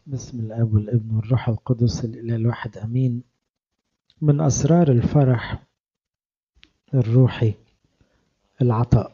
بسم الاب والابن والروح القدس الاله الواحد امين من اسرار الفرح الروحي العطاء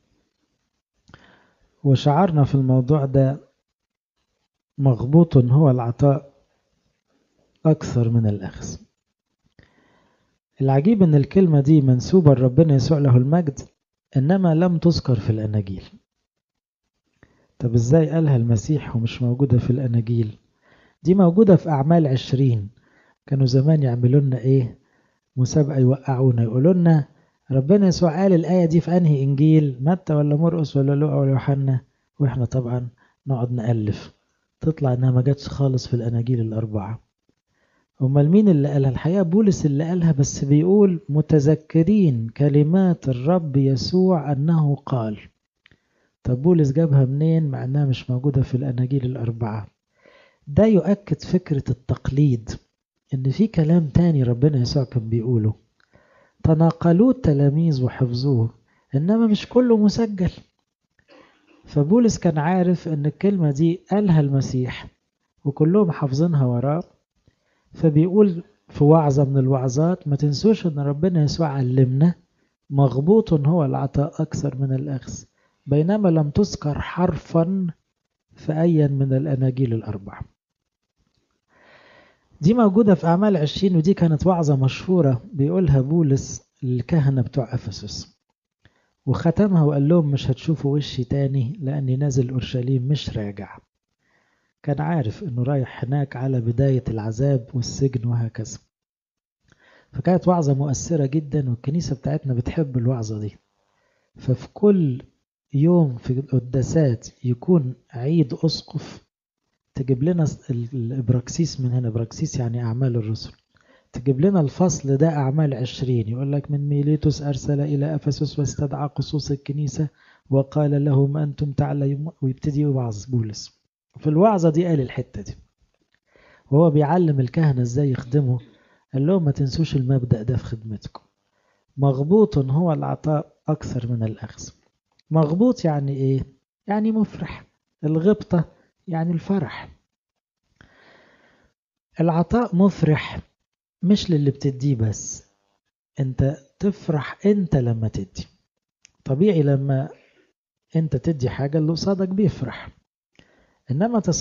وشعرنا في الموضوع ده مغبوط هو العطاء اكثر من الاخذ العجيب ان الكلمه دي منسوبه لربنا يسوع له المجد انما لم تذكر في الاناجيل طب ازاي قالها المسيح ومش موجودة في الأناجيل دي موجودة في أعمال عشرين كانوا زمان يعملوا لنا إيه مسابقة يوقعونا يقولوا لنا ربنا يسوع قال الآية دي في أنهي إنجيل متى ولا مرقس ولا لوقا ولا يوحنا وإحنا طبعا نقعد نألف تطلع إنها ما جاتش خالص في الأناجيل الأربعة أمال مين اللي قالها الحقيقة بولس اللي قالها بس بيقول متذكرين كلمات الرب يسوع أنه قال طب بولس جابها منين مع انها مش موجودة في الأناجيل الأربعة ده يؤكد فكرة التقليد إن في كلام تاني ربنا يسوع كان بيقوله تناقلوه التلاميذ وحفظوه إنما مش كله مسجل فبولس كان عارف إن الكلمة دي قالها المسيح وكلهم حافظينها وراه فبيقول في وعظة من الوعظات ما تنسوش إن ربنا يسوع علمنا مغبوط هو العطاء أكثر من الأخذ بينما لم تذكر حرفا في أي من الأناجيل الأربعة دي موجودة في أعمال عشرين ودي كانت وعظة مشهورة بيقولها بولس للكهنة بتوع أفسس وختمها وقال لهم مش هتشوفوا وشي تاني لأني نازل أورشليم مش راجع كان عارف أنه رايح هناك على بداية العذاب والسجن وهكذا فكانت وعظة مؤثرة جدا والكنيسة بتاعتنا بتحب الوعظة دي ففي كل يوم في القداسات يكون عيد أسقف تجيب لنا الإبراكسيس من هنا إبراكسيس يعني أعمال الرسل تجيب لنا الفصل ده أعمال عشرين يقول لك من ميليتوس أرسل إلى أفسس واستدعى قصوص الكنيسة وقال لهم أنتم تعلمون ويبتدي يوعظ بولس في الوعظة دي قال الحتة دي وهو بيعلم الكهنة ازاي يخدموا قال لهم ما تنسوش المبدأ ده في خدمتكم مغبوط هو العطاء أكثر من الأخذ مغبوط يعني ايه يعني مفرح الغبطة يعني الفرح العطاء مفرح مش للي بتديه بس انت تفرح انت لما تدي طبيعي لما انت تدي حاجة اللي قصادك بيفرح انما